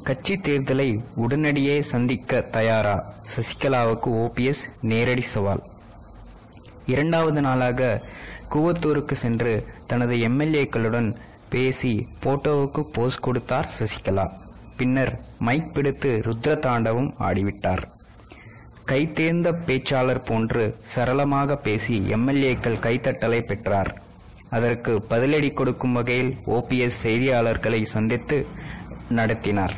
கட்சி தேர்தலை உடனடியே சந்திக்க தயாரா சசிகலாவுக்கு ஓபிஎஸ் நேரடி சவால் இரண்டாவது நாளாக கூவத்தூருக்கு சென்று தனது எம்எல்ஏக்களுடன் பேசி போட்டோவுக்கு போஸ் கொடுத்தார் சசிகலா பின்னர் மைக் பிடித்து ருத்ர தாண்டவம் ஆடிவிட்டார் கைதேர்ந்த பேச்சாளர் போன்று சரளமாக பேசி எம்எல்ஏக்கள் கைத்தட்டலை பெற்றார் அதற்கு பதிலடி கொடுக்கும் வகையில் ஓபிஎஸ் செய்தியாளர்களை சந்தித்து நடத்தினார்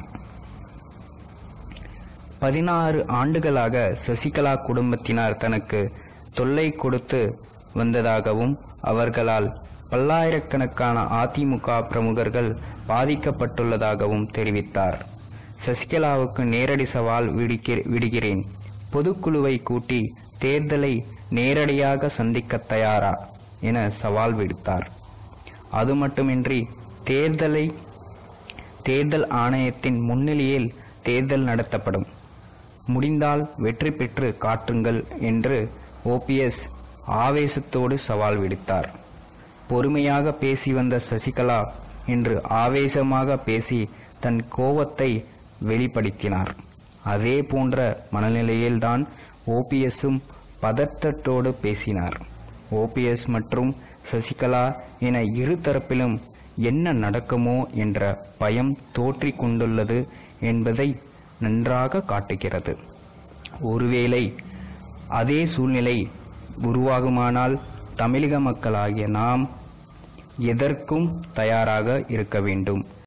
பதினாறு ஆண்டுகளாக சசிகலா குடும்பத்தினர் தனக்கு தொல்லை கொடுத்து வந்ததாகவும் அவர்களால் பல்லாயிரக்கணக்கான அதிமுக பிரமுகர்கள் பாதிக்கப்பட்டுள்ளதாகவும் தெரிவித்தார் சசிகலாவுக்கு நேரடி சவால் விடுகி- விடுகிறேன் பொதுக்குழுவை கூட்டி தேர்தலை நேரடியாக சந்திக்க தயாரா என சவால் விடுத்தார் அது மட்டுமின்றி தேர்தலை தேர்தல் ஆணையத்தின் முன்னிலையில் தேர்தல் நடத்தப்படும் முடிந்தால் வெற்றி பெற்று காட்டுங்கள் என்று ஓபிஎஸ் ஆவேசத்தோடு சவால் விடுத்தார் பொறுமையாக பேசி வந்த சசிகலா இன்று ஆவேசமாக பேசி தன் கோபத்தை வெளிப்படுத்தினார் அதே போன்ற மனநிலையில்தான் ஓபிஎஸும் பதட்டத்தோடு பேசினார் ஓபிஎஸ் மற்றும் சசிகலா என இரு தரப்பிலும் என்ன நடக்குமோ என்ற பயம் தோற்றிக் கொண்டுள்ளது என்பதை நன்றாக காட்டுகிறது ஒருவேளை அதே சூழ்நிலை உருவாகுமானால் தமிழக மக்களாகிய நாம் எதற்கும் தயாராக இருக்க வேண்டும்